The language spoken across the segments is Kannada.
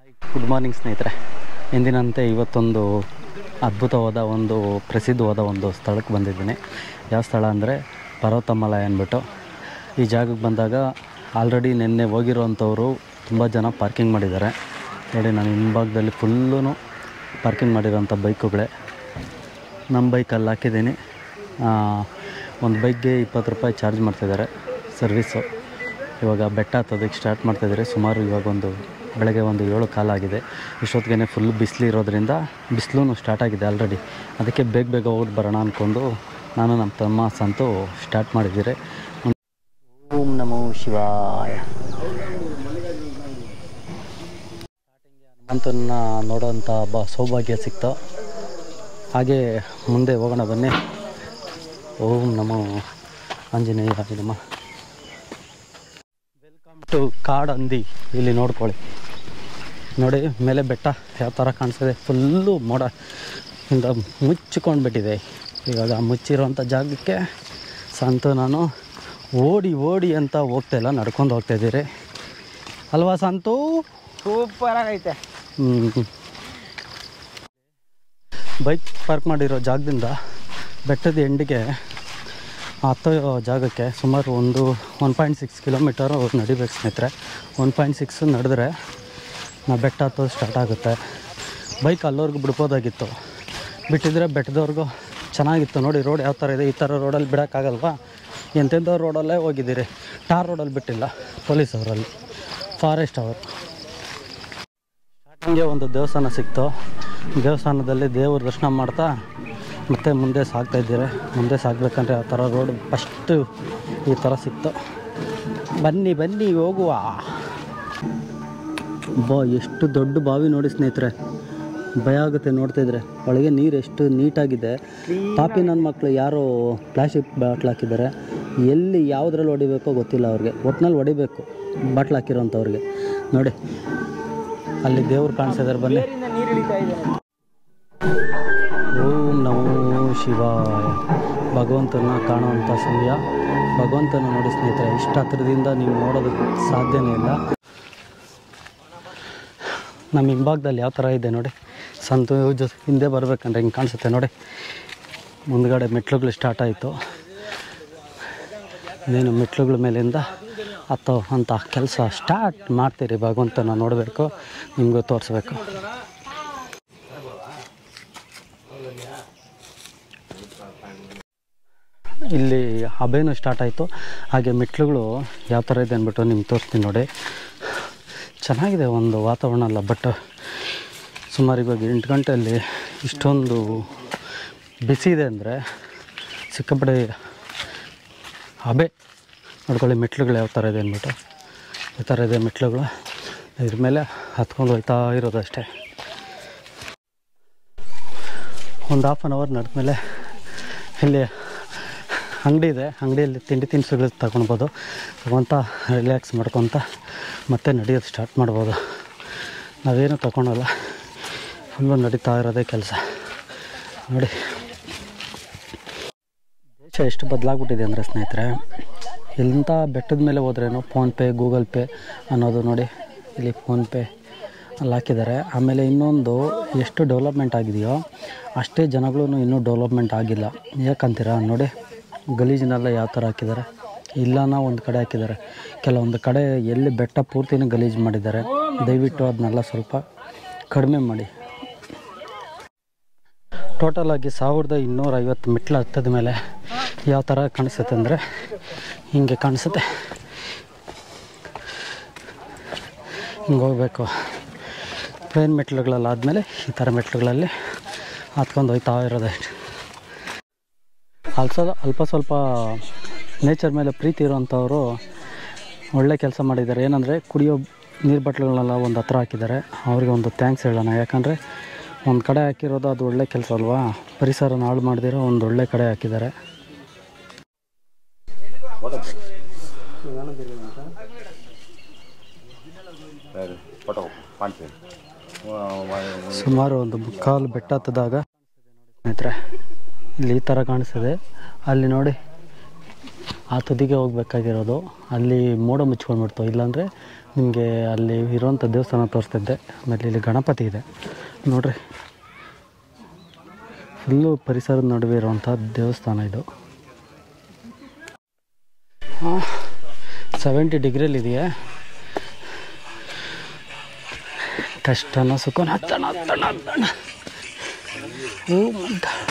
ಗುಡ್ ಮಾರ್ನಿಂಗ್ ಸ್ನೇಹಿತರೆ ಎಂದಿನಂತೆ ಇವತ್ತೊಂದು ಅದ್ಭುತವಾದ ಒಂದು ಪ್ರಸಿದ್ಧವಾದ ಒಂದು ಸ್ಥಳಕ್ಕೆ ಬಂದಿದ್ದೀನಿ ಯಾವ ಸ್ಥಳ ಅಂದರೆ ಪರ್ವತಮಲೈ ಅಂದ್ಬಿಟ್ಟು ಈ ಜಾಗಕ್ಕೆ ಬಂದಾಗ ಆಲ್ರೆಡಿ ನಿನ್ನೆ ಹೋಗಿರೋವಂಥವ್ರು ತುಂಬ ಜನ ಪಾರ್ಕಿಂಗ್ ಮಾಡಿದ್ದಾರೆ ನೋಡಿ ನಾನು ಹಿಂಭಾಗದಲ್ಲಿ ಫುಲ್ಲೂ ಪಾರ್ಕಿಂಗ್ ಮಾಡಿರೋಂಥ ಬೈಕುಗಳೇ ನಮ್ಮ ಬೈಕಲ್ಲಿ ಹಾಕಿದ್ದೀನಿ ಒಂದು ಬೈಕ್ಗೆ ಇಪ್ಪತ್ತು ರೂಪಾಯಿ ಚಾರ್ಜ್ ಮಾಡ್ತಿದ್ದಾರೆ ಸರ್ವೀಸು ಇವಾಗ ಬೆಟ್ಟ ಹತ್ತೋದಕ್ಕೆ ಸ್ಟಾರ್ಟ್ ಮಾಡ್ತಾಯಿದ್ದಾರೆ ಸುಮಾರು ಇವಾಗ ಒಂದು ಬೆಳಗ್ಗೆ ಒಂದು ಏಳು ಕಾಲಾಗಿದೆ ಇಷ್ಟೊತ್ತಿಗೆ ಫುಲ್ ಬಿಸಿಲು ಇರೋದ್ರಿಂದ ಬಿಸಿಲು ಸ್ಟಾರ್ಟ್ ಆಗಿದೆ ಆಲ್ರೆಡಿ ಅದಕ್ಕೆ ಬೇಗ ಬೇಗ ಹೋಗಿ ಬರೋಣ ಅಂದ್ಕೊಂಡು ನಾನು ನಮ್ಮ ತಮ್ಮ ಸಂತು ಸ್ಟಾರ್ಟ್ ಮಾಡಿದ್ದೀರಿ ಓಂ ನಮೋ ಶಿವಾಯ ಹನುಮಂತನ ನೋಡೋಂಥ ಬ ಸೌಭಾಗ್ಯ ಸಿಕ್ತು ಹಾಗೆ ಮುಂದೆ ಹೋಗೋಣ ಬನ್ನಿ ಓಂ ನಮೋ ಆಂಜನೇಯ ನಮ ವೆಲ್ಕಮ್ ಟು ಕಾಡ್ ಹಂದಿ ಇಲ್ಲಿ ನೋಡ್ಕೊಳ್ಳಿ ನೋಡಿ ಮೇಲೆ ಬೆಟ್ಟ ಯಾವ ಥರ ಕಾಣಿಸ್ತಿದೆ ಫುಲ್ಲು ಮೋಡ ಇಂದ ಮುಚ್ಚಿಕೊಂಡ್ಬಿಟ್ಟಿದೆ ಇವಾಗ ಮುಚ್ಚಿರೋಂಥ ಜಾಗಕ್ಕೆ ಸಂತು ನಾನು ಓಡಿ ಓಡಿ ಅಂತ ಹೋಗ್ತಾಯಿಲ್ಲ ನಡ್ಕೊಂಡು ಹೋಗ್ತಾಯಿದ್ದೀರಿ ಅಲ್ವಾ ಸಂತು ಸೂಪರ್ ಆಗೈತೆ ಹ್ಮ್. ಬೈಕ್ ಪಾರ್ಕ್ ಮಾಡಿರೋ ಜಾಗದಿಂದ ಬೆಟ್ಟದ ಎಂಡಿಗೆ ಹತ್ತೋ ಜಾಗಕ್ಕೆ ಸುಮಾರು ಒಂದು ಒನ್ ಪಾಯಿಂಟ್ ಸಿಕ್ಸ್ ಕಿಲೋಮೀಟರು ನಡಿಬೇಕು ಸ್ನೇಹಿತರೆ ಒನ್ ಪಾಯಿಂಟ್ ಸಿಕ್ಸ್ ನಡೆದ್ರೆ ನಾವು ಬೆಟ್ಟ ಹತ್ತೋದು ಸ್ಟಾರ್ಟ್ ಆಗುತ್ತೆ ಬೈಕ್ ಅಲ್ಲವರೆಗೂ ಬಿಡ್ಬೋದಾಗಿತ್ತು ಬಿಟ್ಟಿದ್ರೆ ಬೆಟ್ಟದವರೆಗೂ ಚೆನ್ನಾಗಿತ್ತು ನೋಡಿ ರೋಡ್ ಯಾವ ಥರ ಇದೆ ಈ ಥರ ರೋಡಲ್ಲಿ ಬಿಡೋಕ್ಕಾಗಲ್ವಾ ಎಂತೆಂಥ ರೋಡಲ್ಲೇ ಹೋಗಿದ್ದೀರಿ ಟಾರ್ ರೋಡಲ್ಲಿ ಬಿಟ್ಟಿಲ್ಲ ಪೊಲೀಸ್ ಅವರಲ್ಲಿ ಫಾರೆಸ್ಟ್ ಅವರು ಸ್ಟಾರ್ಟಿಂಗೆ ಒಂದು ದೇವಸ್ಥಾನ ಸಿಕ್ತು ದೇವಸ್ಥಾನದಲ್ಲಿ ದೇವ್ರ ದರ್ಶನ ಮಾಡ್ತಾ ಮತ್ತೆ ಮುಂದೆ ಸಾಗ್ತಾ ಇದ್ದೀರಿ ಮುಂದೆ ಸಾಗಬೇಕಂದ್ರೆ ಆ ಥರ ರೋಡ್ ಫಸ್ಟು ಈ ಥರ ಸಿಕ್ತು ಬನ್ನಿ ಬನ್ನಿ ಹೋಗುವ ಬಾ ಎಷ್ಟು ದೊಡ್ಡ ಬಾವಿ ನೋಡಿ ಸ್ನೇಹಿತರೆ ಭಯ ಆಗುತ್ತೆ ನೋಡ್ತಾ ಇದ್ರೆ ಒಳಗೆ ನೀರು ಎಷ್ಟು ನೀಟಾಗಿದೆ ಪಾಪಿ ನನ್ನ ಮಕ್ಕಳು ಯಾರೋ ಪ್ಲಾಸ್ಟಿಕ್ ಬಾಟ್ಲ್ ಹಾಕಿದ್ದಾರೆ ಎಲ್ಲಿ ಯಾವುದ್ರಲ್ಲಿ ಹೊಡಿಬೇಕೋ ಗೊತ್ತಿಲ್ಲ ಅವ್ರಿಗೆ ಒಟ್ನಲ್ಲಿ ಹೊಡಿಬೇಕು ಬಾಟ್ಲ್ ಹಾಕಿರೋಂಥವ್ರಿಗೆ ನೋಡಿ ಅಲ್ಲಿ ದೇವ್ರು ಕಾಣಿಸಿದಾರೆ ಬನ್ನಿ ನೀರಿಂದ ನೀರು ಇಳಿತಾ ಇದೆ ಓಂ ನಮೋ ಶಿವಾಯ ಭಗವಂತನ ಕಾಣುವಂಥ ಸಮಯ ಭಗವಂತನ ನೋಡಿ ಸ್ನೇಹಿತರೆ ಇಷ್ಟ ಹತ್ರದಿಂದ ನೀವು ನೋಡೋದಕ್ಕೆ ಸಾಧ್ಯನೇ ಇಲ್ಲ ನಮ್ಮ ಹಿಂಭಾಗದಲ್ಲಿ ಯಾವ ಥರ ಇದೆ ನೋಡಿ ಸಂತು ಜೊತೆ ಹಿಂದೆ ಬರಬೇಕಂದ್ರೆ ಹಿಂಗೆ ಕಾಣಿಸುತ್ತೆ ನೋಡಿ ಮುಂದ್ಗಡೆ ಮೆಟ್ಲುಗಳು ಸ್ಟಾರ್ಟ್ ಆಯಿತು ನೀನು ಮೆಟ್ಲುಗಳ ಮೇಲಿಂದ ಹತ್ತೋ ಅಂತ ಕೆಲಸ ಸ್ಟಾರ್ಟ್ ಮಾಡ್ತೀರಿ ಭಗವಂತನ ನೋಡಬೇಕು ನಿಮಗೂ ತೋರಿಸ್ಬೇಕು ಇಲ್ಲಿ ಹಬೇನು ಸ್ಟಾರ್ಟ್ ಆಯಿತು ಹಾಗೆ ಮೆಟ್ಲುಗಳು ಯಾವ ಥರ ಇದೆ ಅಂದ್ಬಿಟ್ಟು ನಿಮ್ಗೆ ತೋರಿಸ್ತೀನಿ ನೋಡಿ ಚೆನ್ನಾಗಿದೆ ಒಂದು ವಾತಾವರಣ ಅಲ್ಲ ಬಟ್ ಸುಮಾರು ಇವಾಗ ಎಂಟು ಗಂಟೆಯಲ್ಲಿ ಇಷ್ಟೊಂದು ಬಿಸಿ ಇದೆ ಅಂದರೆ ಸಿಕ್ಕಾಪಟ್ಟೆ ಹಬೆ ನೋಡ್ಕೊಳ್ಳಿ ಮೆಟ್ಲುಗಳು ಯಾವ ಥರ ಇದೆ ಅಂದ್ಬಿಟ್ಟು ಈ ಥರ ಇದೆ ಮೆಟ್ಲುಗಳು ಇದ್ರ ಮೇಲೆ ಹತ್ಕೊಂಡು ಹೋಗ್ತಾ ಇರೋದಷ್ಟೇ ಒಂದು ಹಾಫ್ ಆನ್ ಅವರ್ ನಡೆದ್ಮೇಲೆ ಇಲ್ಲಿ ಅಂಗಡಿ ಇದೆ ಅಂಗಡಿಯಲ್ಲಿ ತಿಂಡಿ ತಿನಿಸುಗಳು ತಗೊಳ್ಬೋದು ತಗೊತ ರಿಲ್ಯಾಕ್ಸ್ ಮಾಡ್ಕೊತ ಮತ್ತೆ ನಡೆಯೋದು ಸ್ಟಾರ್ಟ್ ಮಾಡ್ಬೋದು ನಾವೇನು ತಗೊಳಲ್ಲ ಫುಲ್ಲು ನಡೀತಾ ಇರೋದೇ ಕೆಲಸ ನೋಡಿ ದೇಶ ಎಷ್ಟು ಬದಲಾಗ್ಬಿಟ್ಟಿದೆ ಅಂದರೆ ಸ್ನೇಹಿತರೆ ಎಂಥ ಬೆಟ್ಟದ ಮೇಲೆ ಹೋದ್ರೇನು ಫೋನ್ಪೇ ಗೂಗಲ್ ಪೇ ಅನ್ನೋದು ನೋಡಿ ಇಲ್ಲಿ ಫೋನ್ಪೇ ಅಲ್ಲಿ ಹಾಕಿದ್ದಾರೆ ಆಮೇಲೆ ಇನ್ನೊಂದು ಎಷ್ಟು ಡೆವಲಪ್ಮೆಂಟ್ ಆಗಿದೆಯೋ ಅಷ್ಟೇ ಜನಗಳು ಇನ್ನೂ ಡೆವಲಪ್ಮೆಂಟ್ ಆಗಿಲ್ಲ ಯಾಕಂತೀರಾ ನೋಡಿ ಗಲೀಜನ್ನೆಲ್ಲ ಯಾವ ಥರ ಹಾಕಿದ್ದಾರೆ ಇಲ್ಲನ ಒಂದು ಕಡೆ ಹಾಕಿದ್ದಾರೆ ಕೆಲವೊಂದು ಕಡೆ ಎಲ್ಲಿ ಬೆಟ್ಟ ಪೂರ್ತಿನೂ ಗಲೀಜು ಮಾಡಿದ್ದಾರೆ ದಯವಿಟ್ಟು ಅದನ್ನೆಲ್ಲ ಸ್ವಲ್ಪ ಕಡಿಮೆ ಮಾಡಿ ಟೋಟಲ್ ಆಗಿ ಸಾವಿರದ ಇನ್ನೂರ ಐವತ್ತು ಮೆಟ್ಲು ಹತ್ತದ ಮೇಲೆ ಯಾವ ಥರ ಕಾಣಿಸುತ್ತೆ ಅಂದರೆ ಹಿಂಗೆ ಕಾಣಿಸುತ್ತೆ ಹಿಂಗೆ ಹೋಗಬೇಕು ಪ್ಲೇನ್ ಮೆಟ್ಲುಗಳೆಲ್ಲ ಆದಮೇಲೆ ಈ ಥರ ಮೆಟ್ಲುಗಳಲ್ಲಿ ಹತ್ಕೊಂಡು ಹೋಗ್ತಾ ಇರೋದೇ ಅಲ್ಸೋದು ಅಲ್ಪ ಸ್ವಲ್ಪ ನೇಚರ್ ಮೇಲೆ ಪ್ರೀತಿ ಇರೋವಂಥವ್ರು ಒಳ್ಳೆ ಕೆಲಸ ಮಾಡಿದ್ದಾರೆ ಏನಂದರೆ ಕುಡಿಯೋ ನೀರು ಬಾಟ್ಲುಗಳನ್ನೆಲ್ಲ ಒಂದು ಹತ್ರ ಹಾಕಿದ್ದಾರೆ ಅವ್ರಿಗೆ ಒಂದು ಥ್ಯಾಂಕ್ಸ್ ಹೇಳೋಣ ಯಾಕಂದರೆ ಒಂದು ಕಡೆ ಹಾಕಿರೋದು ಅದು ಒಳ್ಳೆ ಕೆಲಸ ಅಲ್ವಾ ಪರಿಸರನ ಹಾಳು ಮಾಡ್ದಿರೋ ಒಂದು ಒಳ್ಳೆ ಕಡೆ ಹಾಕಿದ್ದಾರೆ ಫೋಟೋ ಮಾಡ್ತೀನಿ ಸುಮಾರು ಒಂದು ಮುಕ್ಕಾಲು ಬೆಟ್ಟ ಹತ್ತದಾಗ ಸ್ನೇಹಿತರೆ ಇಲ್ಲಿ ಈ ಥರ ಕಾಣಿಸ್ತದೆ ಅಲ್ಲಿ ನೋಡಿ ಆ ತುದಿಗೆ ಹೋಗ್ಬೇಕಾಗಿರೋದು ಅಲ್ಲಿ ಮೋಡ ಮುಚ್ಕೊಂಡ್ಬಿಡ್ತು ಇಲ್ಲಾಂದರೆ ನಿಮಗೆ ಅಲ್ಲಿ ಇರುವಂಥ ದೇವಸ್ಥಾನ ತೋರಿಸ್ತಿದ್ದೆ ಆಮೇಲೆ ಇಲ್ಲಿ ಗಣಪತಿ ಇದೆ ನೋಡ್ರಿ ಫುಲ್ಲು ಪರಿಸರದ ನಡುವೆ ಇರುವಂಥ ದೇವಸ್ಥಾನ ಇದು ಸೆವೆಂಟಿ ಡಿಗ್ರಿಯಲ್ಲಿದೆಯಾ ಕಷ್ಟನ ಸುಖನ ಹತ್ತಣ ಹತ್ತಣ ಹತ್ತಣ ಓ ಮೈ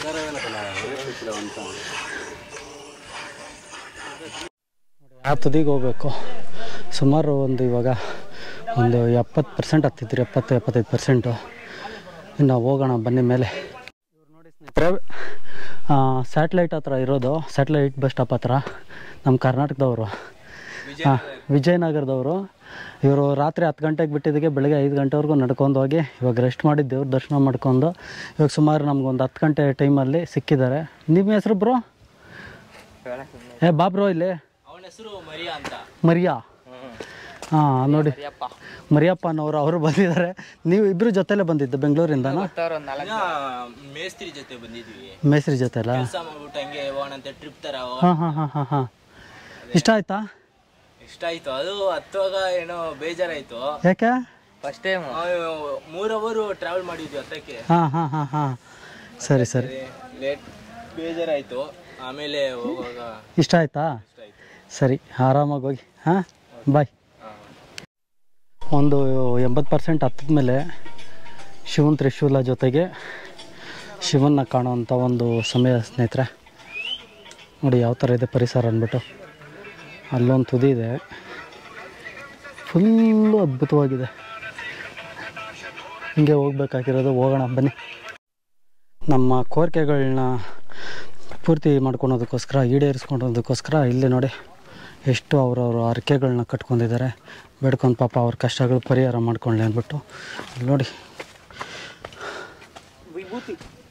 ಆ ತುದಿಗೆ ಹೋಗ್ಬೇಕು ಸುಮಾರು ಒಂದು ಇವಾಗ ಒಂದು ಎಪ್ಪತ್ತು ಪರ್ಸೆಂಟ್ ಹತ್ತಿದ್ರಿ ಎಪ್ಪತ್ತು ಎಪ್ಪತ್ತೈದು ಪರ್ಸೆಂಟು ಇನ್ನು ಹೋಗೋಣ ಬನ್ನಿ ಮೇಲೆ ನೋಡಿ ಸ್ನೇಹಿತರೆ ಸ್ಯಾಟ್ಲೈಟ್ ಹತ್ರ ಇರೋದು ಸ್ಯಾಟ್ಲೈಟ್ ಬಸ್ ಸ್ಟಾಪ್ ಹತ್ರ ನಮ್ಮ ಕರ್ನಾಟಕದವರು ಹಾಂ ವಿಜಯನಗರದವರು ಇವರು ರಾತ್ರಿ ಹತ್ತು ಗಂಟೆಗೆ ಬಿಟ್ಟಿದ್ದಕ್ಕೆ ಬೆಳಗ್ಗೆ ಐದು ಗಂಟೆವರೆಗೂ ನಡ್ಕೊಂಡು ಹೋಗಿ ಇವಾಗ ರೆಸ್ಟ್ ಮಾಡಿ ದೇವ್ರ ದರ್ಶನ ಮಾಡ್ಕೊಂಡು ಇವಾಗ ಸುಮಾರು ನಮ್ಗೊಂದು ಹತ್ತು ಗಂಟೆ ಟೈಮಲ್ಲಿ ಸಿಕ್ಕಿದ್ದಾರೆ ನಿಮ್ಮ ಹೆಸರು ಬ್ರೋ ಏ ಬಾ ಬ್ರೋ ಇಲ್ಲಿ ಅವನ ಹೆಸರು ಮರಿಯಾ ಅಂತ ಮರಿಯಾ ಹಾಂ ನೋಡಿ ಮರಿಯಪ್ಪ ಮರಿಯಪ್ಪ ಅನ್ನೋರು ಅವರು ಬಂದಿದ್ದಾರೆ ನೀವು ಇಬ್ಬರು ಜೊತೆಲೇ ಬಂದಿದ್ದು ಬೆಂಗಳೂರಿಂದನಾ ಮೇಸ್ತ್ರಿ ಜೊತೆ ಬಂದಿದ್ವಿ ಮೇಸ್ತ್ರಿ ಜೊತೆ ಅಲ್ಲ ಕೆಲಸ ಮಾಡ್ಬಿಟ್ಟು ಹಂಗೆ ಹೋಗೋಣ ಅಂತ ಟ್ರಿಪ್ ತರ ಹಾಂ ಹಾಂ ಹಾಂ ಹಾಂ ಹಾಂ ಇಷ್ಟ ಆಯ್ತಾ ಇಷ್ಟ ಆಯ್ತು ಅದು ಹತ್ತುವಾಗ ಏನೋ ಬೇಜಾರಾಯ್ತು ಯಾಕೆ ಫಸ್ಟ್ ಟೈಮ್ ಮೂರ್ ಅವರು ಟ್ರಾವೆಲ್ ಮಾಡಿದ್ವಿ ಹತ್ತಕ್ಕೆ ಹಾಂ ಹಾಂ ಹಾಂ ಹಾಂ ಸರಿ ಸರಿ ಲೇಟ್ ಬೇಜಾರಾಯ್ತು ಆಮೇಲೆ ಹೋಗುವಾಗ ಇಷ್ಟ ಆಯ್ತಾ ಇಷ್ಟ ಆಯ್ತು ಸರಿ ಆರಾಮಾಗಿ ಹೋಗಿ ಹಾಂ ಬಾಯ್ ಒಂದು ಎಂಬತ್ತು ಪರ್ಸೆಂಟ್ ಹತ್ತದ ಮೇಲೆ ಶಿವನ್ ತ್ರಿಶೂಲ ಜೊತೆಗೆ ಶಿವನ್ನ ಕಾಣುವಂಥ ಒಂದು ಸಮಯ ಸ್ನೇಹಿತರೆ ನೋಡಿ ಯಾವ ಥರ ಇದೆ ಪರಿಸರ ಅಂದ್ಬಿಟ್ಟು ಅಲ್ಲೊಂದು ತುದಿ ಇದೆ ಫುಲ್ಲು ಅದ್ಭುತವಾಗಿದೆ ಹಿಂಗೆ ಹೋಗ್ಬೇಕಾಗಿರೋದು ಹೋಗೋಣ ಬನ್ನಿ ನಮ್ಮ ಕೋರಿಕೆಗಳನ್ನ ಪೂರ್ತಿ ಮಾಡ್ಕೊಳೋದಕ್ಕೋಸ್ಕರ ಈಡೇರಿಸ್ಕೊಳೋದಕ್ಕೋಸ್ಕರ ಇಲ್ಲಿ ನೋಡಿ ಎಷ್ಟು ಅವರವ್ರ ಹರಕೆಗಳನ್ನ ಕಟ್ಕೊಂಡಿದ್ದಾರೆ ಬೇಡ್ಕೊಂಡು ಪಾಪ ಅವ್ರ ಕಷ್ಟಗಳು ಪರಿಹಾರ ಮಾಡ್ಕೊಳ್ಳಿ ಅಂದ್ಬಿಟ್ಟು ಇಲ್ಲಿ ನೋಡಿ ವಿಭೂತಿ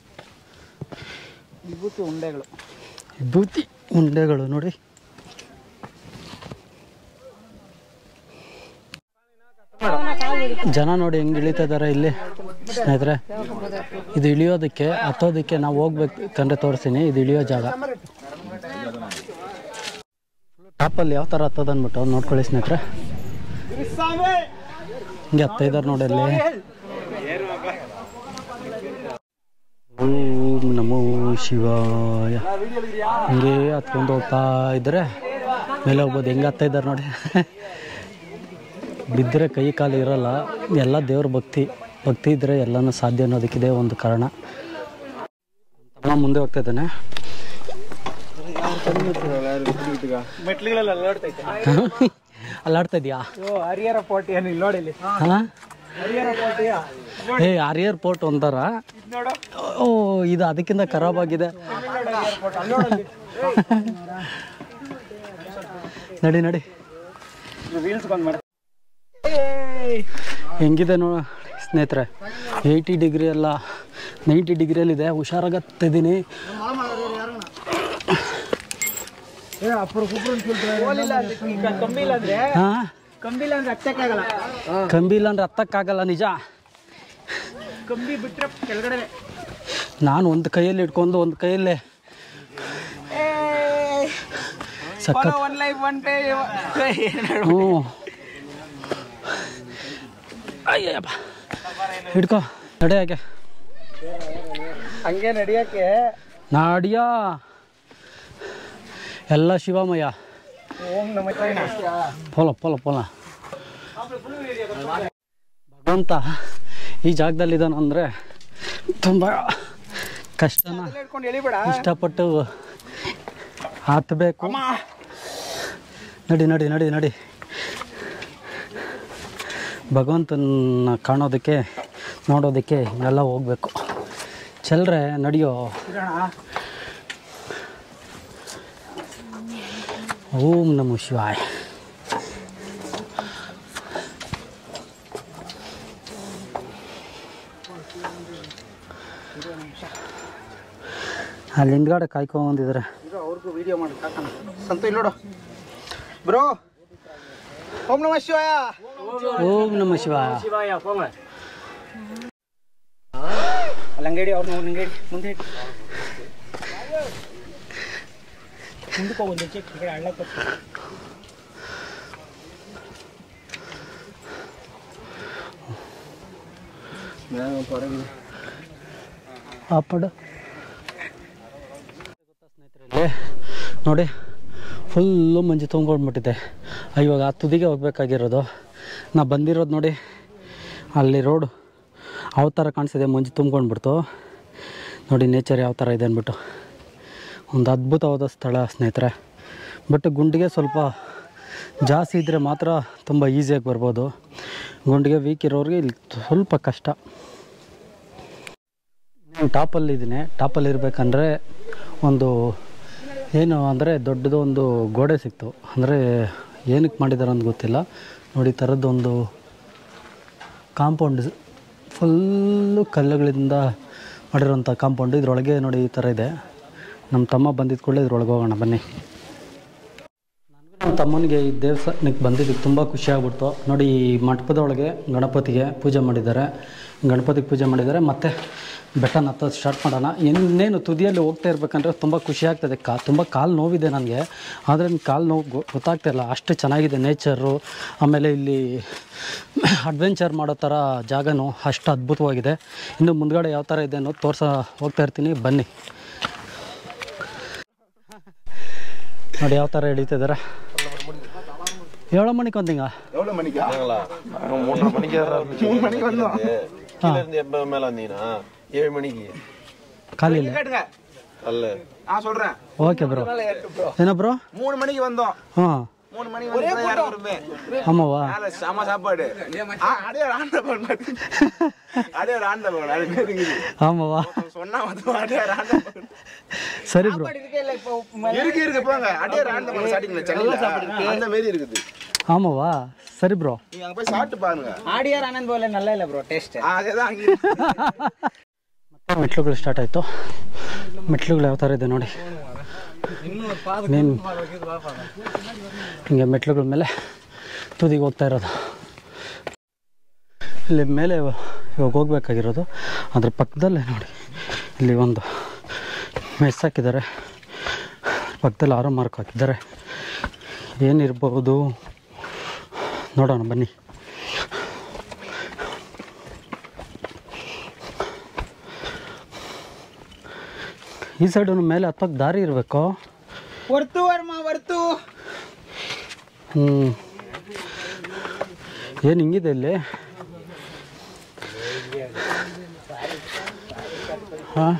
ವಿಭೂತಿ ಉಂಡೆಗಳು ವಿಭೂತಿ ಉಂಡೆಗಳು ನೋಡಿ ಜನ ನೋಡಿ ಹೆಂಗೆ ಇಳಿತಾ ಇದ್ದಾರೆ ಇಲ್ಲಿ ಸ್ನೇಹಿತರೆ ಇದು ಇಳಿಯೋದಕ್ಕೆ ಹತ್ತೋದಕ್ಕೆ ನಾವು ಹೋಗ್ಬೇಕಂದ್ರೆ ತೋರಿಸ್ತೀನಿ ಇದು ಇಳಿಯೋ ಜಾಗ ಟಾಪಲ್ಲಿ ಯಾವ ಥರ ಹತ್ತೋದು ಅಂದ್ಬಿಟ್ಟು ನೋಡ್ಕೊಳ್ಳಿ ಸ್ನೇಹಿತರೆ ಹಿಂಗೆ ಹತ್ತ ಇದ್ದಾರೆ ನೋಡಿ ಅಲ್ಲಿ ಓಂ ನಮೋ ಶಿವಾಯ ಹಿಂಗೆ ಹತ್ಕೊಂಡು ಹೋಗ್ತಾ ಇದ್ರೆ ಮೇಲೆ ಹೋಗ್ಬೋದು ಹೆಂಗೆ ಹತ್ತಾ ಇದ್ದಾರೆ ನೋಡಿ ಬಿದ್ದರೆ ಕೈ ಕಾಲು ಇರಲ್ಲ ಎಲ್ಲ ದೇವ್ರ ಭಕ್ತಿ ಭಕ್ತಿ ಇದ್ದರೆ ಎಲ್ಲನೂ ಸಾಧ್ಯ ಅನ್ನೋದಕ್ಕಿದೆ ಒಂದು ಕಾರಣ ತಮ್ಮ ಮುಂದೆ ಹೋಗ್ತಾ ಇದ್ದಾನೆ ಮೆಟ್ಲುಗಳೆಲ್ಲ ಅಲ್ಲಾಡ್ತೈತೆ ಅಲ್ಲಾಡ್ತಾ ಇದೆಯಾ ಓ ಹರಿಹರ ಪೋಟಿ ಏನು ಇಲ್ಲಿ ನೋಡಿ ಇಲ್ಲಿ ಹಾಂ ಹರಿಹರ ಪೋಟಿಯ ಏ ಆರಿಯರ್ ಪೋರ್ಟ್ ಒಂಥರ ನೋಡು ಓ ಇದು ಅದಕ್ಕಿಂತ ಖರಾಬ್ ಆಗಿದೆ ಹರಿಹರ ಪೋಟ್ ಅಲ್ಲಿ ನೋಡಲ್ಲಿ ನಡಿ ನಡಿ ರೀಲ್ಸ್ ಬಂದ್ ಮಾಡಿ ಹೆಂಗಿದೆ ನೋ ಸ್ನೇಹಿತರೆ ಏಯ್ಟಿ ಡಿಗ್ರಿ ಅಲ್ಲ ನೈಂಟಿ ಡಿಗ್ರಿಯಲ್ಲಿದೆ ಹುಷಾರಾಗತ್ತಿದ್ದೀನಿ ಹೋಲಿಲ್ಲ ಅಂದ್ರೆ ಈಗ ಕಂಬಿ ಇಲ್ಲ ಅಂದ್ರೆ ಹಾಂ ಕಂಬಿ ಇಲ್ಲ ಅಂದ್ರೆ ಹತ್ತಕ್ಕಾಗಲ್ಲ ಕಂಬಿ ಇಲ್ಲ ಅಂದ್ರೆ ಹತ್ತಕ್ಕಾಗಲ್ಲ ನಿಜ ಕಂಬಿ ಬಿಟ್ರೆ ಕೆಳಗಡೆ ನಾನು ಒಂದು ಕೈಯಲ್ಲಿ ಇಟ್ಕೊಂಡು ಒಂದು ಕೈಯಲ್ಲೇ ಸಖತ್ ಒನ್ ಲೈಫ್ ಒನ್ ಪೇ ಹ್ಞೂ ಅಯ್ಯಪ್ಪ ಹಿಡ್ಕೊ ನಡೆ ಯಾಕೆ ಹಂಗೆ ನಡಿಯಕ್ಕೆ ನಾಡಿಯ ಎಲ್ಲ ಶಿವಮಯ ಓಂ ನಮ ಪೋಲ ಪೋಲ ಪೋಲ ಭಗವಂತ ಈ ಜಾಗದಲ್ಲಿದ್ದಾನೆ ಅಂದರೆ ತುಂಬ ಕಷ್ಟನ ಹಿಡ್ಕೊಂಡು ಎಳಿಬೇಡ ಇಷ್ಟಪಟ್ಟು ಹತ್ತಬೇಕು ನಡಿ ನಡಿ ನಡಿ ನಡಿ ಭಗವಂತನ ಕಾಣೋದಕ್ಕೆ ನೋಡೋದಕ್ಕೆ ಎಲ್ಲ ಹೋಗ್ಬೇಕು ಚಲ್ರೆ ನಡೆಯೋ ಇರೋಣ ಓಂ ನಮೋ ಶಿವಾಯ ಅಲ್ಲಿ ಹಿಂದ್ಗಡೆ ಕಾಯ್ಕೊಂಡ್ ಬಂದಿದ್ದಾರೆ ಇರೋ ಅವ್ರಿಗೂ ವಿಡಿಯೋ ಮಾಡಿ ಹಾಕೋಣ ಸಂತು ಇಲ್ಲಿ ನೋಡು ಬ್ರೋ ಓಂ ನಮ ಶಿವಾಯ ಓಂ ನಮೋ ಶಿವಾಯ ಶಿವಾಯ ಅಲ್ಲಿ ಹಂಗೆ ಅವ್ರು ನೋಡಿ ಹಂಗೆ ಮುಂದೆ ಇಡಿ. ಮುಂದಕ್ಕೆ ಹೋಗು ಒಂದು ಚೆಕ್ ಈ ಕಡೆ ಹಳ್ಳಕ್ಕೆ ಆ ಪಡ ಸ್ನೇಹಿತರೆ ನೋಡಿ ಫುಲ್ಲು ಮಂಜು ತುಂಬ್ಕೊಂಡ್ಬಿಟ್ಟಿದೆ ಇವಾಗ ಆ ತುದಿಗೆ ಹೋಗ್ಬೇಕಾಗಿರೋದು ನಾ ಬಂದಿರೋದು ನೋಡಿ ಅಲ್ಲಿ ರೋಡು ಯಾವ ಥರ ಕಾಣಿಸಿದೆ ಮಂಜು ತುಂಬ್ಕೊಂಡ್ಬಿಡ್ತು ನೋಡಿ ನೇಚರ್ ಯಾವ ಥರ ಇದೆ ಅಂದ್ಬಿಟ್ಟು ಒಂದು ಅದ್ಭುತವಾದ ಸ್ಥಳ ಸ್ನೇಹಿತರೆ ಬಟ್ ಗುಂಡಿಗೆ ಸ್ವಲ್ಪ ಜಾಸ್ತಿ ಇದ್ದರೆ ಮಾತ್ರ ತುಂಬ ಈಸಿಯಾಗಿ ಬರ್ಬೋದು ಗುಂಡಿಗೆ ವೀಕ್ ಇರೋರಿಗೆ ಇಲ್ಲಿ ಸ್ವಲ್ಪ ಕಷ್ಟ ನಾನು ಟಾಪಲ್ಲಿ ಇದ್ದೀನಿ ಟಾಪಲ್ಲಿ ಇರಬೇಕಂದ್ರೆ ಒಂದು ಏನು ಅಂದರೆ ದೊಡ್ಡದು ಒಂದು ಗೋಡೆ ಸಿಕ್ತು ಅಂದರೆ ಏನಕ್ಕೆ ಮಾಡಿದ್ದಾರೆ ಅಂತ ಗೊತ್ತಿಲ್ಲ ನೋಡಿ ಈ ಥರದ್ದೊಂದು ಕಾಂಪೌಂಡ್ ಫುಲ್ಲು ಕಲ್ಲುಗಳಿಂದ ಮಾಡಿರೋಂಥ ಕಾಂಪೌಂಡ್ ಇದರೊಳಗೆ ನೋಡಿ ಈ ಥರ ಇದೆ ನಮ್ಮ ತಮ್ಮ ಬಂದಿದ್ದ ಕೂಡಲೇ ಇದ್ರೊಳಗೆ ಹೋಗೋಣ ಬನ್ನಿ ನಮ್ಮ ತಮ್ಮನಿಗೆ ಈ ದೇವಸ್ಥಾನಕ್ಕೆ ಬಂದಿದ್ದಕ್ಕೆ ತುಂಬ ಖುಷಿ ಆಗ್ಬಿಡ್ತು ನೋಡಿ ಈ ಮಂಟಪದ ಒಳಗೆ ಗಣಪತಿಗೆ ಪೂಜೆ ಮಾಡಿದ್ದಾರೆ ಗಣಪತಿಗೆ ಪೂಜೆ ಮಾಡಿದ್ದಾರೆ ಮತ್ತು ಬೆಟ್ಟನ ಹತ್ತೋದು ಸ್ಟಾರ್ಟ್ ಮಾಡೋಣ ಇನ್ನೇನು ತುದಿಯಲ್ಲಿ ಹೋಗ್ತಾ ಇರ್ಬೇಕಂದ್ರೆ ತುಂಬ ಖುಷಿ ಆಗ್ತದೆ ಕಾ ತುಂಬ ಕಾಲು ನೋವಿದೆ ನನಗೆ ಆದರೆ ಕಾಲು ನೋವು ಗೊ- ಗೊತ್ತಾಗ್ತಾ ಇಲ್ಲ ಅಷ್ಟು ಚೆನ್ನಾಗಿದೆ ನೇಚರು ಆಮೇಲೆ ಇಲ್ಲಿ ಅಡ್ವೆಂಚರ್ ಮಾಡೋ ಥರ ಜಾಗನೂ ಅಷ್ಟು ಅದ್ಭುತವಾಗಿದೆ ಇನ್ನು ಮುಂದ್ಗಡೆ ಯಾವ ಥರ ಇದೆ ಅನ್ನೋದು ತೋರ್ಸ ಹೋಗ್ತಾ ಇರ್ತೀನಿ ಬನ್ನಿ ನೋಡಿ ಯಾವ ಥರ ಹಿಡಿತಿದ್ದಾರೆ ಏಳು ಮಣಿಗೆ ಒಂದಿಂಗ எவ்வளோ மணிக்கா மூணு மணிக்கு மூணு மணிக்கு வந்தோம் கீழ இருந்து எப்ப மேல வந்தீங்கன்னா ஏழு மணிக்கு ಕಾಲಿಲ್ಲ கேட்டுங்க அல்ல நான் சொல்றேன் ಓಕೆ ಬ್ರೋ ಏನ ಬ್ರೋ மூணு மணிக்கு வந்தோம் ಹಾಂ மூணு மணிக்கு வந்து தான் இறங்குறோமே. ஆமாவா மேல செம சாப்பாடு ஆ, அடே ஒரு ஆண்ட பகல் அடே ஒரு ஆண்ட பகல் அது பேர் இருக்குது. ஆமாவா சொன்னா வந்து அடே ஒரு ஆண்ட பகல் சரி ப்ரோ இருக்கு இருக்கு போங்க அடே ஒரு ஆண்ட பகல் சாப்பிட்டீங்களா சென்னையில அந்த மாதிரி இருக்குது ஆமாவா சரி ப்ரோ நீங்க அங்க போய் சாப்பிட்டு பாருங்க ಆಡಿಯರ್ ಆನಂದ್ ಬೋಲೆ ನಲ್ಲ ಇಲ್ಲ ಬ್ರೋ ಟೇಸ್ಟ್ ஆ, அதேதான் அங்க இருக்கு. ಮತ್ತೆ ಮೆಟ್ಲುಗಳು ಸ್ಟಾರ್ಟ್ ಆಯಿತು ಮೆಟ್ಲುಗಳು ಯಾವ ಥರ ಇದೆ ನೋಡಿ ನೀನು ಹಿಂಗೆ ಮೆಟ್ಲುಗಳ ಮೇಲೆ ತುದಿಗೆ ಹೋಗ್ತಾ ಇರೋದು ಇಲ್ಲಿ ಮೇಲೆ ಇವಾಗ ಹೋಗ್ಬೇಕಾಗಿರೋದು ಅದ್ರ ಪಕ್ಕದಲ್ಲೇ ನೋಡಿ ಇಲ್ಲಿ ಒಂದು ಮೆಸ್ ಹಾಕಿದ್ದಾರೆ ಪಕ್ಕದಲ್ಲಿ ಆರೋ ಮಾರ್ಕ್ ಹಾಕಿದ್ದಾರೆ ಏನಿರ್ಬೋದು ನೋಡೋಣ ಬನ್ನಿ ಈ ಸೈಡು ಮೇಲೆ ಹತ್ತೋಕೆ ದಾರಿ ಇರಬೇಕು ವರ್ತು ವರ್ಮ ವರ್ತು ಹ್ಞೂ ಏನು ಹಿಂಗಿದೆ ಇಲ್ಲಿ ಹಾಂ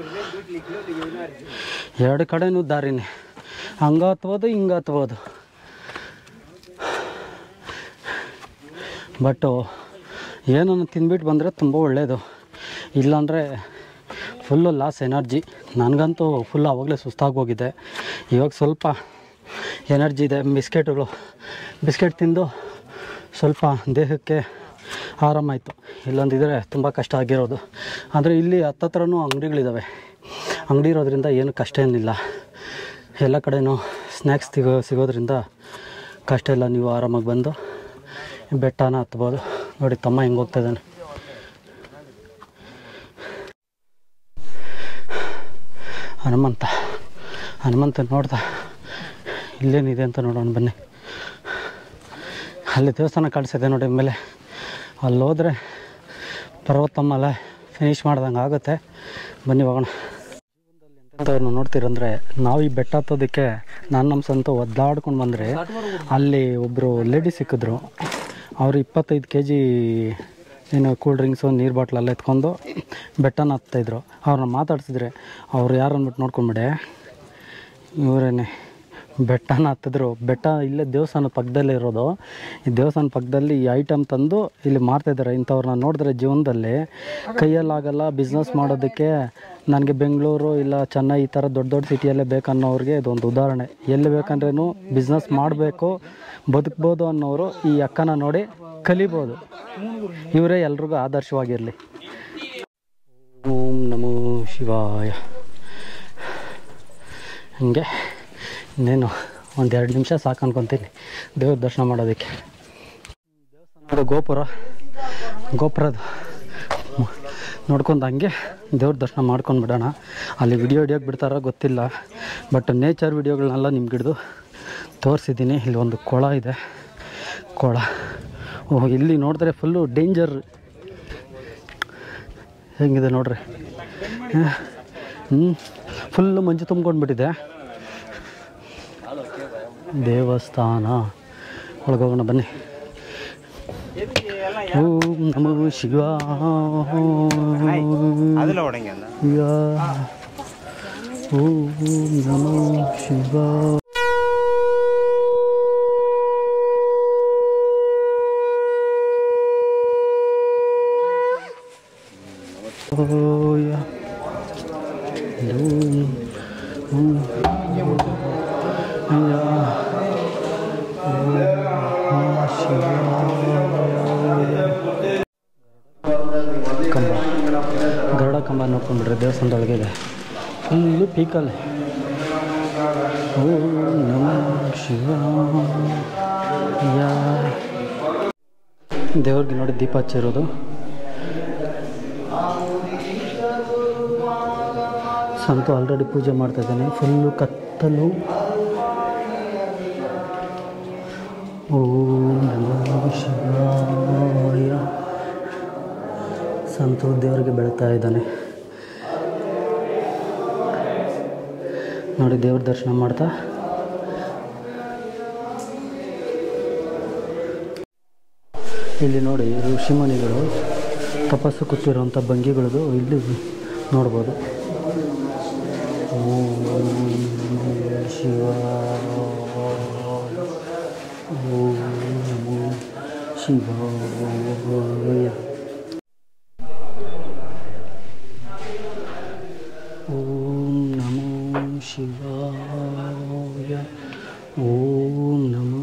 ಎರಡು ಕಡೆನೂ ದಾರಿನೇ ಹಂಗ ಹತ್ಬೋದು ಹಿಂಗ ಹತ್ಬೋದು ಬಟ್ಟು ಏನನ್ನು ತಿಂದ್ಬಿಟ್ಟು ಬಂದರೆ ತುಂಬ ಒಳ್ಳೆಯದು ಇಲ್ಲಾಂದರೆ ಫುಲ್ಲು ಲಾಸ್ ಎನರ್ಜಿ ನನಗಂತೂ ಫುಲ್ ಆವಾಗಲೇ ಸುಸ್ತಾಗೋಗಿದೆ ಇವಾಗ ಸ್ವಲ್ಪ ಎನರ್ಜಿ ಇದೆ ಬಿಸ್ಕೆಟುಗಳು ಬಿಸ್ಕೆಟ್ ತಿಂದು ಸ್ವಲ್ಪ ದೇಹಕ್ಕೆ ಆರಾಮಾಯಿತು ಇಲ್ಲೊಂದಿದ್ರೆ ತುಂಬ ಕಷ್ಟ ಆಗಿರೋದು ಆದರೆ ಇಲ್ಲಿ ಹತ್ತತ್ರನೂ ಅಂಗಡಿಗಳಿದ್ದಾವೆ ಅಂಗಡಿ ಇರೋದ್ರಿಂದ ಏನು ಕಷ್ಟ ಏನಿಲ್ಲ ಎಲ್ಲ ಕಡೆನೂ ಸ್ನ್ಯಾಕ್ಸ್ ಸಿಗೋ ಸಿಗೋದ್ರಿಂದ ಕಷ್ಟ ಇಲ್ಲ ನೀವು ಆರಾಮಾಗಿ ಬಂದು ಬೆಟ್ಟನ ಹತ್ಬೋದು ನೋಡಿ ತಮ್ಮ ಹೆಂಗೆ ಹೋಗ್ತಾ ಇದ್ದಾನೆ ಹನುಮಂತ ಹನುಮಂತ ನೋಡ್ದ ಇಲ್ಲೇನಿದೆ ಅಂತ ನೋಡೋಣ ಬನ್ನಿ ಅಲ್ಲಿ ದೇವಸ್ಥಾನ ಕಾಣಿಸಿದೆ ನೋಡಿ ಮೇಲೆ ಅಲ್ಲಿ ಹೋದರೆ ಪರ್ವತಮ್ಮಲ್ಲ ಫಿನಿಶ್ ಮಾಡ್ದಂಗೆ ಆಗುತ್ತೆ ಬನ್ನಿ ಹೋಗೋಣ ಎಂಥವ್ರನ್ನ ನೋಡ್ತೀರಂದ್ರೆ ನಾವು ಈ ಬೆಟ್ಟ ಹತ್ತೋದಕ್ಕೆ ನಾನು ನಮ್ಮ ಸ್ವಂತ ಒದ್ದಾಡ್ಕೊಂಡು ಬಂದರೆ ಅಲ್ಲಿ ಒಬ್ಬರು ಲೇಡಿ ಸಿಕ್ಕಿದ್ರು ಅವರು ಇಪ್ಪತ್ತೈದು ಕೆ ಜಿ ಏನು ಕೂಲ್ ಡ್ರಿಂಕ್ಸು ನೀರು ಬಾಟ್ಲೆಲ್ಲ ಎತ್ಕೊಂಡು ಬೆಟ್ಟನ ಹತ್ತಿದ್ರು ಅವ್ರನ್ನ ಮಾತಾಡ್ಸಿದ್ರೆ ಅವ್ರು ಯಾರು ಅಂದ್ಬಿಟ್ಟು ನೋಡ್ಕೊಂಬಿಡೆ ಇವರೇನೆ ಬೆಟ್ಟನ ಹತ್ತಿದ್ರು ಬೆಟ್ಟ ಇಲ್ಲೇ ದೇವಸ್ಥಾನದ ಪಕ್ಕದಲ್ಲೇ ಇರೋದು ಈ ದೇವಸ್ಥಾನ ಪಕ್ಕದಲ್ಲಿ ಈ ಐಟಮ್ ತಂದು ಇಲ್ಲಿ ಮಾರ್ತಾಯಿದ್ದಾರೆ ಇಂಥವ್ರನ್ನ ನೋಡಿದ್ರೆ ಜೀವನದಲ್ಲಿ ಕೈಯಲ್ಲಾಗಲ್ಲ ಬಿಸ್ನೆಸ್ ಮಾಡೋದಕ್ಕೆ ನನಗೆ ಬೆಂಗಳೂರು ಇಲ್ಲ ಚೆನ್ನೈ ಈ ಥರ ದೊಡ್ಡ ದೊಡ್ಡ ಸಿಟಿಯಲ್ಲೇ ಬೇಕನ್ನೋರಿಗೆ ಇದೊಂದು ಉದಾಹರಣೆ ಎಲ್ಲಿ ಬೇಕಂದ್ರೂ ಬಿಸ್ನೆಸ್ ಮಾಡಬೇಕು ಬದುಕ್ಬೋದು ಅನ್ನೋರು ಈ ಅಕ್ಕನ ನೋಡಿ ಕಲಿಬೋದು ಇವರೇ ಎಲ್ರಿಗೂ ಆದರ್ಶವಾಗಿರಲಿ ಓಂ ನಮೋ ಶಿವಾಯ ಹಂಗೆ ಇನ್ನೇನು ಒಂದು ಎರಡು ನಿಮಿಷ ಸಾಕು ಅನ್ಕೊತೀನಿ ದೇವ್ರ ದರ್ಶನ ಮಾಡೋದಕ್ಕೆ ದೇವಸ್ಥಾನದ ಗೋಪುರ ಗೋಪುರದ ಮ- ನೋಡ್ಕೊಂಡು ಹಂಗೆ ದೇವ್ರ ದರ್ಶನ ಮಾಡ್ಕೊಂಡು ಬಿಡೋಣ ಅಲ್ಲಿ ವಿಡಿಯೋ ಹಿಡಿಯೋಕೆ ಬಿಡ್ತಾರೋ ಗೊತ್ತಿಲ್ಲ ಬಟ್ ನೇಚರ್ ವಿಡಿಯೋಗಳನ್ನೆಲ್ಲ ನಿಮ್ಗೆ ಹಿಡಿದು ತೋರಿಸಿದ್ದೀನಿ ಇಲ್ಲಿ ಒಂದು ಕೊಳ ಇದೆ ಕೊಳ ಓಹ್ ಇಲ್ಲಿ ನೋಡಿದ್ರೆ ಫುಲ್ಲು ಡೇಂಜರ್ ಹೆಂಗಿದೆ ನೋಡ್ರಿ ಹ್ಞೂ ಫುಲ್ಲು ಮಂಜು ತುಂಬ್ಕೊಂಡ್ಬಿಟ್ಟಿದೆ ದೇವಸ್ಥಾನ ಒಳಗೋಗೋಣ ಬನ್ನಿ ಓಂ ನಮೋ ಶಿವ அதில் உடைங்க அந்த ಓಂ ನಮೋ ಶಿವ ಓಯ ಓಂ ಓಂ ಅಯ್ಯ ಕಂಬ ಗರುಡ ಕಂಬ ನೋಡ್ಕೊಂಡ್ಬಿಟ್ರೆ ದೇವಸ್ಥಾನದೊಳಗೆ ಇದೆ ಫುಲ್ಲು ಪೀಕಲ್ಲಿ ಓಂ ನಮಃ ಶಿವಾಯ ದೇವ್ರಿಗೆ ನೋಡಿ ದೀಪ ಹಚ್ಚಿರೋದು ಸಂತು ಆಲ್ರೆಡಿ ಪೂಜೆ ಮಾಡ್ತಾ ಇದ್ದಾನೆ ಫುಲ್ಲು ಕತ್ತಲು ಓಂ ನಮಃ ಶಿವಾಯ ಸಂತು ದೇವರಿಗೆ ಬೆಳೀತಾ ಇದ್ದಾನೆ ನೋಡಿ ದೇವ್ರ ದರ್ಶನ ಮಾಡ್ತಾ ಇಲ್ಲಿ ನೋಡಿ ಋಷಿಮುನಿಗಳು ತಪಸ್ಸು ಕೂತಿರುವಂಥ ಭಂಗಿಗಳದು ಇಲ್ಲಿ ನೋಡ್ಬೋದು ಓಂ ಶಿವಾಯ ಓಂ ನಮೋ ಶಿವಾಯ ಓಂ ನಮೋ ಶಿವಾಯ ಓಂ ನಮೋ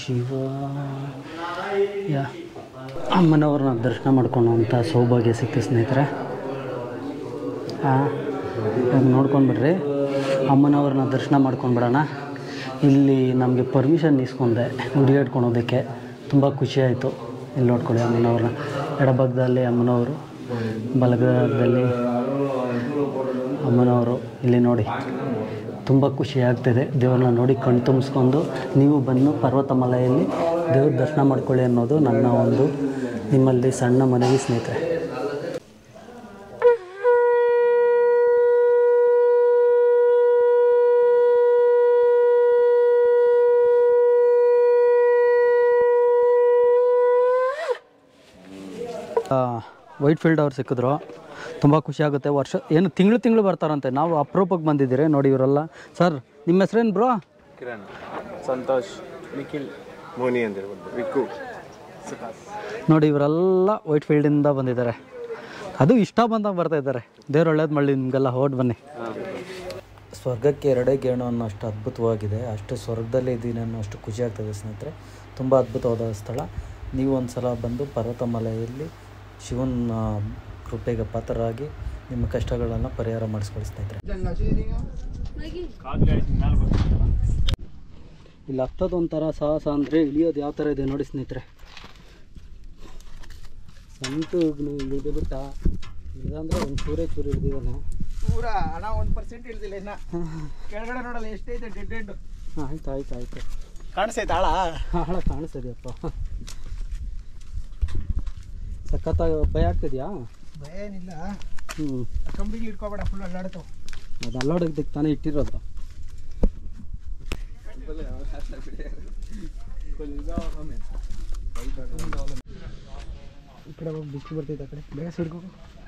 ಶಿವಾಯ ಅಮ್ಮನವ್ರನ್ನ ದರ್ಶನ ಮಾಡ್ಕೊಳ್ಳೋಂಥ ಸೌಭಾಗ್ಯ ಸಿಕ್ತು ಸ್ನೇಹಿತರೆ ಹಾಂ ಇವಾಗ ನೋಡ್ಕೊಂಡ್ಬಿಡ್ರಿ ಅಮ್ಮನವ್ರನ್ನ ದರ್ಶನ ಮಾಡ್ಕೊಂಡ್ಬಿಡೋಣ ಇಲ್ಲಿ ನಮಗೆ ಪರ್ಮಿಷನ್ ಇಸ್ಕೊಂಡೆ ಹುಡುಗಾಡ್ಕೊಳೋದಕ್ಕೆ ತುಂಬ ಖುಷಿ ಆಯಿತು ಇಲ್ಲಿ ನೋಡ್ಕೊಳ್ಳಿ ಅಮ್ಮನವ್ರನ್ನ ಎಡಭಾಗದಲ್ಲಿ ಅಮ್ಮನವರು ಬಲಗದಲ್ಲಿ ಅಮ್ಮನವರು ಇಲ್ಲಿ ನೋಡಿ ತುಂಬ ಖುಷಿ ಆಗ್ತಿದೆ ದೇವ್ರನ್ನ ನೋಡಿ ಕಣ್ ತುಂಬಿಸ್ಕೊಂಡು ನೀವು ಬಂದು ಪರ್ವತಮಲೆಯಲ್ಲಿ ದೇವ್ರ ದರ್ಶನ ಮಾಡ್ಕೊಳ್ಳಿ ಅನ್ನೋದು ನನ್ನ ಒಂದು ನಿಮ್ಮಲ್ಲಿ ಸಣ್ಣ ಮನವಿ ಸ್ನೇಹಿತರೆ ವೈಟ್ ಫೀಲ್ಡ್ ಅವ್ರು ಸಿಕ್ಕಿದ್ರು ತುಂಬ ಖುಷಿ ಆಗುತ್ತೆ ವರ್ಷ ಏನು ತಿಂಗಳು ತಿಂಗಳು ಬರ್ತಾರಂತೆ ನಾವು ಅಪರೂಪಕ್ಕೆ ಬಂದಿದ್ದೀರಿ ನೋಡಿ ಇವರೆಲ್ಲ ಸರ್ ನಿಮ್ಮ ಹೆಸ್ರೇನು ಬ್ರೋ ಕಿರಣ್ ಸಂತೋಷ್ ನಿಖಿಲ್ ಮೋನಿ ಅಂತ ಹೇಳ್ಬೋದು ವಿಕ್ಕು ನೋಡಿ ಇವರೆಲ್ಲ ವೈಟ್ ಫೀಲ್ಡಿಂದ ಬಂದಿದ್ದಾರೆ ಅದು ಇಷ್ಟ ಬಂದಾಗ ಬರ್ತಾ ಇದ್ದಾರೆ ದೇವ್ರು ಒಳ್ಳೇದು ಮಾಡಲಿ ನಿಮಗೆಲ್ಲ ಹೊರಟು ಬನ್ನಿ ಸ್ವರ್ಗಕ್ಕೆ ಎರಡೇ ಗೇಣು ಅನ್ನೋ ಅಷ್ಟು ಅದ್ಭುತವಾಗಿದೆ ಅಷ್ಟು ಸ್ವರ್ಗದಲ್ಲೇ ಇದ್ದೀನಿ ಅನ್ನೋ ಅಷ್ಟು ಖುಷಿ ಆಗ್ತದೆ ಸ್ನೇಹಿತರೆ ತುಂಬ ಅದ್ಭುತವಾದ ಸ್ಥಳ ನೀವು ಒಂದು ಸಲ ಬಂದು ಪರ್ವತಮಲೆಯಲ್ಲಿ ಶಿವನ ಕೃಪೆಗೆ ಪಾತ್ರರಾಗಿ ನಿಮ್ಮ ಕಷ್ಟಗಳನ್ನು ಪರಿಹಾರ ಮಾಡಿಸ್ಕೊಳ್ಳಿ ಸ್ನೇಹಿತರೆ ಇಲ್ಲಿ ಹತ್ತೋದು ಒಂಥರ ಸಾಹಸ ಅಂದರೆ ಇಳಿಯೋದು ಯಾವ ಥರ ಇದೆ ನೋಡಿ ಸ್ನೇಹಿತರೆ ಸಂತು ಇಳಿದು ಬಿಟ್ಟ ಇಲ್ಲಾಂದ್ರೆ ಒಂದು ಚೂರೇ ಚೂರು ಹಿಡ್ದಿದ್ದಾನೆ ಪೂರ ಹಣ ಒಂದು ಪರ್ಸೆಂಟ್ ಇಳ್ದಿಲ್ಲ ಇನ್ನ ಕೆಳಗಡೆ ನೋಡಲ್ಲ ಎಷ್ಟೈತೆ ಡೆಡ್ ಎಂಡ್ ಆಯ್ತು ಆಯ್ತು ಆಯ್ತು ಕಾಣಿಸ್ತೈತೆ ಆಳ ಹಾಳ ಕಾಣಿಸ್ತದೆಯಪ್ಪ ಸಖತ್ತಾಗಿ ಭಯ ಆಗ್ತಿದ್ಯಾ ಭಯ ಏನಿಲ್ಲ ಹ್ಞೂ ಆ ಕಂಬಿಗೆ ಇಟ್ಕೋಬೇಡ ಫುಲ್ ಅಲ್ಲಾಡ್ತಾವ ಅದು ಅಲ್ಲೋಡೋದಕ್ಕೆ ತಾನೇ ಇಟ್ಟಿರೋದು ಈ ಕಡೆ ಹೋಗಿ ಬಿಸಿಲು ಬರ್ತೈತೆ ಆ ಕಡೆ ಬೇಗ ಸಿಡ್ಕೋ